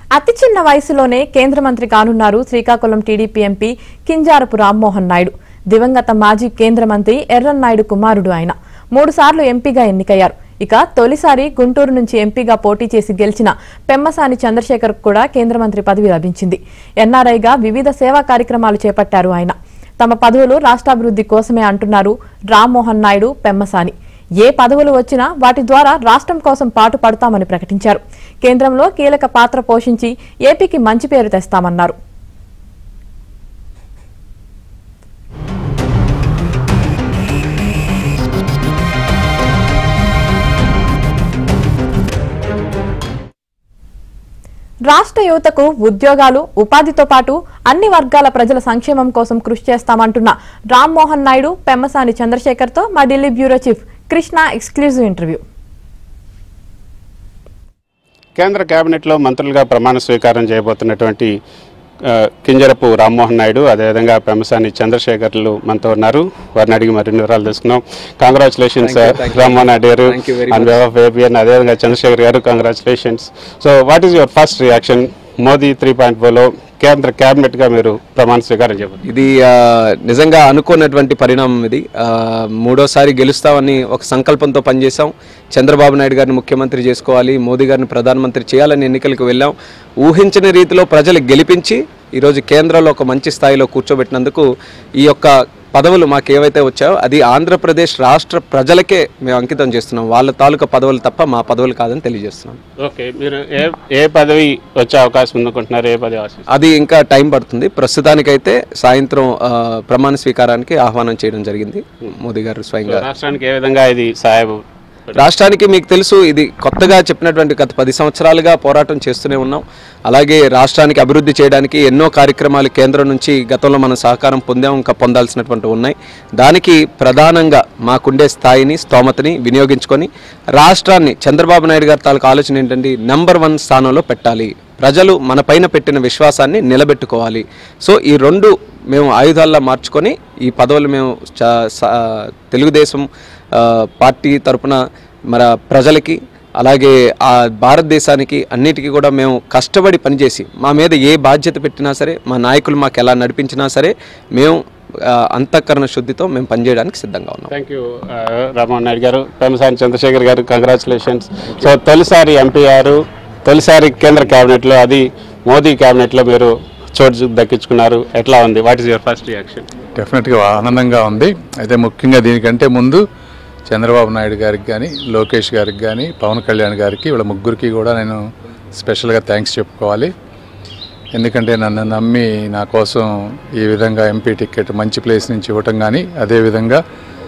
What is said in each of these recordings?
అతి చిన్న వయసులోనే కేంద్ర మంత్రి కానున్నారు శ్రీకాకుళం టీడీపీ ఎంపీ కింజారపు రామ్మోహన్ నాయుడు దివంగత మాజీ కేంద్ర మంత్రి ఎర్రన్నాయుడు కుమారుడు ఆయన మూడుసార్లు ఎంపీగా ఎన్నికయ్యారు ఇక తొలిసారి గుంటూరు నుంచి ఎంపీగా పోటీ చేసి గెలిచిన పెమ్మసాని చంద్రశేఖర్ కూడా కేంద్ర మంత్రి పదవి లభించింది ఎన్ఆర్ఐగా వివిధ సేవా కార్యక్రమాలు చేపట్టారు ఆయన తమ పదవులు రాష్ట్రాభివృద్ధి కోసమే అంటున్నారు రామ్మోహన్ నాయుడు పెమ్మసాని ఏ పదవులు వచ్చినా వాటి ద్వారా రాష్ట్రం కోసం పాటు పడతామని ప్రకటించారు కేంద్రంలో కీలక పాత్ర పోషించి ఏపీకి మంచి పేరు తెస్తామన్నారు రాష్ట్ర యువతకు ఉద్యోగాలు ఉపాధితో పాటు అన్ని వర్గాల ప్రజల సంక్షేమం కోసం కృషి చేస్తామంటున్న రామ్మోహన్ నాయుడు పెమ్మసాని చంద్రశేఖర్తో మా Delhi bureau chief Krishna exclusive interview కేంద్ర కేబినెట్లో మంత్రులుగా ప్రమాణ స్వీకారం చేయబోతున్నటువంటి ఆ, కింజరపు రామ్మోహన్ నాయుడు అదేవిధంగా పెమసాని చంద్రశేఖర్లు మనతో ఉన్నారు వారిని అడిగి మరిన్ని వివరాలు తెలుసుకున్నాం కంగ్రాచులేషన్స్ రామ్మోహన్ నాయుడు గారు అండ్ ఆఫ్ ఏపీఎన్ అదేవిధంగా Chandrashekar garu congratulations so what is your first reaction Modi three point ఫోర్లో కేంద్ర కేబినెట్గా మీరు ప్రమాణ స్వీకారం చేయబోతున్నారు ఇది ఆ, నిజంగా అనుకున్నటువంటి పరిణామం ఇది ఆ, మూడోసారి గెలుస్తామని ఒక సంకల్పంతో పనిచేసాం చంద్రబాబు నాయుడు గారిని ముఖ్యమంత్రి చేసుకోవాలి మోదీ గారిని ప్రధానమంత్రి చేయాలని ఎన్నికలకు వెళ్ళాం ఊహించని రీతిలో ప్రజలు గెలిపించి ఈరోజు కేంద్రంలో ఒక మంచి స్థాయిలో కూర్చోబెట్టినందుకు ఈ యొక్క పదవులు మాకు ఏవైతే వచ్చాయో అది ఆంధ్రప్రదేశ్ రాష్ట్ర ప్రజలకే మేము అంకితం చేస్తున్నాం వాళ్ళ తాలూకా పదవులు తప్ప మా పదవులు కాదని తెలియజేస్తున్నాం ఓకే మీరు ఏ ఏ పదవి వచ్చే అవకాశం ఉందనుకుంటున్నారు ఏ పదవి ఆశిస్తున్నారు అది ఇంకా టైం పడుతుంది ప్రస్తుతానికైతే సాయంత్రం ఆ, ప్రమాణ స్వీకారానికి ఆహ్వానం చేయడం జరిగింది మోదీ గారు స్వయంగా రాష్ట్రానికి ఏ విధంగా ఇది సహాయ రాష్ట్రానికి మీకు తెలుసు ఇది కొత్తగా చెప్పినటువంటి గత పది సంవత్సరాలుగా పోరాటం చేస్తూనే ఉన్నాం అలాగే రాష్ట్రానికి అభివృద్ధి చేయడానికి ఎన్నో కార్యక్రమాలు కేంద్రం నుంచి గతంలో మనం సహకారం పొందాం ఇంకా పొందాల్సినటువంటి ఉన్నాయి దానికి ప్రధానంగా మాకుండే స్థాయిని స్తోమతని వినియోగించుకొని రాష్ట్రాన్ని చంద్రబాబు నాయుడు గారి తాలూకు ఆలోచన ఏంటంటే నెంబర్ వన్ స్థానంలో పెట్టాలి ప్రజలు మన పైన పెట్టిన విశ్వాసాన్ని నిలబెట్టుకోవాలి సో ఈ రెండు మేము ఆయుధాల్లా మార్చుకొని ఈ పదవులు మేము చ- స- తెలుగుదేశం ఆ, పార్టీ తరపున మన ప్రజలకి అలాగే ఆ భారతదేశానికి అన్నిటికీ కూడా మేము కష్టపడి పనిచేసి మా మీద ఏ బాధ్యత పెట్టినా సరే మా నాయకులు మాకు ఎలా నడిపించినా సరే మేము ఆ, అంతఃకరణ శుద్ధితో మేము పనిచేయడానికి సిద్ధంగా ఉన్నాం థ్యాంక్ యూ రామ్మోహన్ నాయుడు గారు పెమసాని చంద్రశేఖర్ గారు కంగ్రాచులేషన్స్ సో తొలిసారి ఎంపీ గారు తొలిసారి కేంద్ర కేబినెట్లో అది మోదీ కేబినెట్లో మీరు చోటు దక్కించుకున్నారు ఎట్లా ఉంది what is your first reaction డెఫినెట్గా ఆనందంగా ఉంది అయితే ముఖ్యంగా దీనికంటే ముందు చంద్రబాబు నాయుడు గారికి కానీ లోకేష్ గారికి కానీ పవన్ కళ్యాణ్ గారికి వీళ్ళ ముగ్గురికి కూడా నేను స్పెషల్గా థ్యాంక్స్ చెప్పుకోవాలి ఎందుకంటే నన్ను నమ్మి నా కోసం ఈ విధంగా ఎంపీ టికెట్ మంచి ప్లేస్ నుంచి ఇవ్వటం కానీ అదేవిధంగా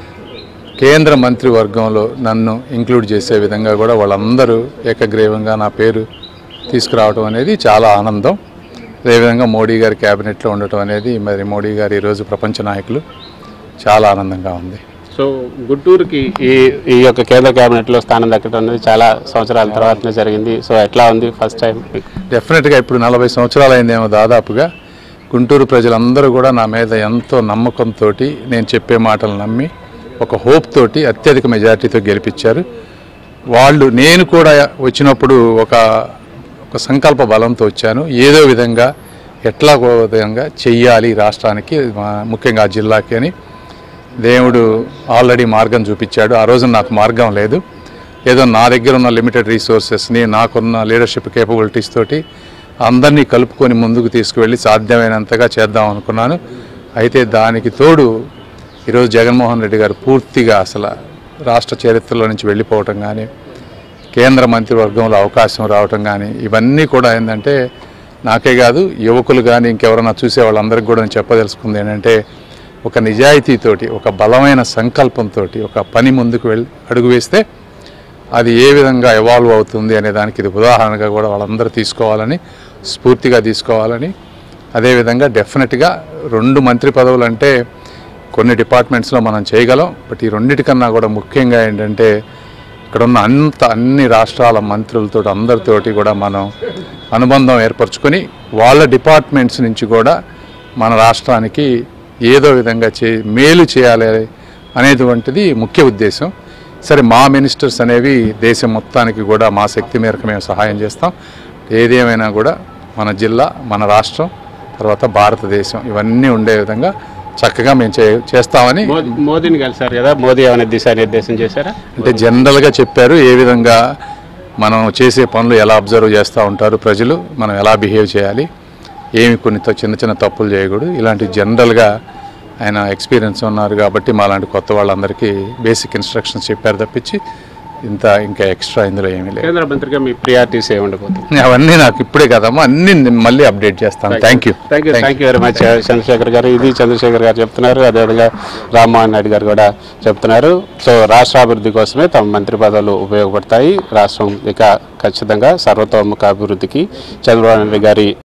కేంద్ర మంత్రివర్గంలో నన్ను ఇంక్లూడ్ చేసే విధంగా కూడా వాళ్ళందరూ ఏకగ్రీవంగా నా పేరు తీసుకురావడం అనేది చాలా ఆనందం అదేవిధంగా మోడీ గారి క్యాబినెట్లో ఉండటం అనేది మరి మోడీ గారు ఈరోజు ప్రపంచ నాయకులు చాలా ఆనందంగా ఉంది సో గుంటూరుకి ఈ ఈ యొక్క కేంద్ర కేబినెట్లో స్థానం దక్కడం అనేది చాలా సంవత్సరాల తర్వాతనే జరిగింది సో ఎట్లా ఉంది ఫస్ట్ టైం డెఫినెట్గా ఇప్పుడు నలభై సంవత్సరాలు అయిందేమో దాదాపుగా గుంటూరు ప్రజలందరూ కూడా నా మీద ఎంతో నమ్మకంతో నేను చెప్పే మాటలు నమ్మి ఒక హోప్ తోటి అత్యధిక మెజారిటీతో గెలిపించారు వాళ్ళు నేను కూడా వచ్చినప్పుడు ఒక ఒక సంకల్ప బలంతో వచ్చాను ఏదో విధంగా ఎట్లా ఒక విధంగా చెయ్యాలి రాష్ట్రానికి మా- ముఖ్యంగా ఆ జిల్లాకి అని దేవుడు ఆల్రెడీ మార్గం చూపించాడు ఆ రోజు నాకు మార్గం లేదు ఏదో నా దగ్గర ఉన్న లిమిటెడ్ రీసోర్సెస్ని నాకున్న లీడర్షిప్ కేపబిలిటీస్ తోటి అందరినీ కలుపుకొని ముందుకు తీసుకువెళ్ళి సాధ్యమైనంతగా చేద్దాం అనుకున్నాను అయితే దానికి తోడు ఈరోజు జగన్మోహన్ రెడ్డి గారు పూర్తిగా అసలు రాష్ట్ర చరిత్రలో నుంచి వెళ్ళిపోవటం కానీ కేంద్ర మంత్రివర్గంలో అవకాశం రావటం కానీ ఇవన్నీ కూడా ఏంటంటే నాకే కాదు యువకులు కానీ ఇంకెవరైనా చూసే వాళ్ళందరికీ కూడా నేను చెప్పదలుచుకుంది ఏంటంటే ఒక నిజాయితీతోటి ఒక బలమైన సంకల్పంతో ఒక పని ముందుకు వెళ్ళి అడుగు వేస్తే అది ఏ విధంగా ఎవాల్వ్ అవుతుంది అనే దానికి ఇది ఉదాహరణగా కూడా వాళ్ళందరూ తీసుకోవాలని స్ఫూర్తిగా తీసుకోవాలని అదేవిధంగా డెఫినెట్గా రెండు మంత్రి పదవులు అంటే కొన్ని డిపార్ట్మెంట్స్లో మనం చేయగలం బట్ ఈ రెండిటికన్నా కూడా ముఖ్యంగా ఏంటంటే ఇక్కడ ఉన్న అంత అన్ని రాష్ట్రాల మంత్రులతో అందరితోటి కూడా మనం అనుబంధం ఏర్పరచుకొని వాళ్ళ డిపార్ట్మెంట్స్ నుంచి కూడా మన రాష్ట్రానికి ఏదో విధంగా చే మేలు చేయాలి అనేటువంటిది ముఖ్య ఉద్దేశం సరే మా మినిస్టర్స్ అనేవి దేశం మొత్తానికి కూడా మా శక్తి మేరకు మేము సహాయం చేస్తాం ఏదేమైనా కూడా మన జిల్లా మన రాష్ట్రం తర్వాత భారతదేశం ఇవన్నీ ఉండే విధంగా చక్కగా మేము చే చేస్తామని మో- మోదీని కలిసారు కదా మోదీ ఏమైనా దిశానిర్దేశం చేశారా అంటే జనరల్గా చెప్పారు ఏ విధంగా మనం చేసే పనులు ఎలా అబ్జర్వ్ చేస్తూ ఉంటారు ప్రజలు మనం ఎలా బిహేవ్ చేయాలి ఏమి కొన్ని త- చిన్న చిన్న తప్పులు చేయకూడదు ఇలాంటి జనరల్గా ఆయన ఎక్స్పీరియన్స్ ఉన్నారు కాబట్టి మాలాంటి కొత్త వాళ్ళందరికీ బేసిక్ ఇన్స్ట్రక్షన్స్ చెప్పారు తప్పించి ఇంత ఇంకా ఎక్స్ట్రా ఇందులో ఏమీ లేదు కేంద్ర మంత్రిగా మీ ప్రియారిటీస్ ఏముండబోతుంది అవన్నీ నాకు ఇప్పుడే కదమ్మా అన్ని నేను మళ్ళీ అప్డేట్ చేస్తాను thank you thank you thank you very much Chandrashekar garu ఇది చంద్రశేఖర్ గారు చెప్తున్నారు అదేవిధంగా రామ్మోహన్ నాయుడు గారు కూడా చెప్తున్నారు సో రాష్ట్ర అభివృద్ధి కోసమే తమ మంత్రి పదవులు ఉపయోగపడతాయి రాష్ట్రం ఇక ఖచ్చితంగా సర్వతోముఖ అభివృద్ధికి చంద్రబాబు నాయుడు గారి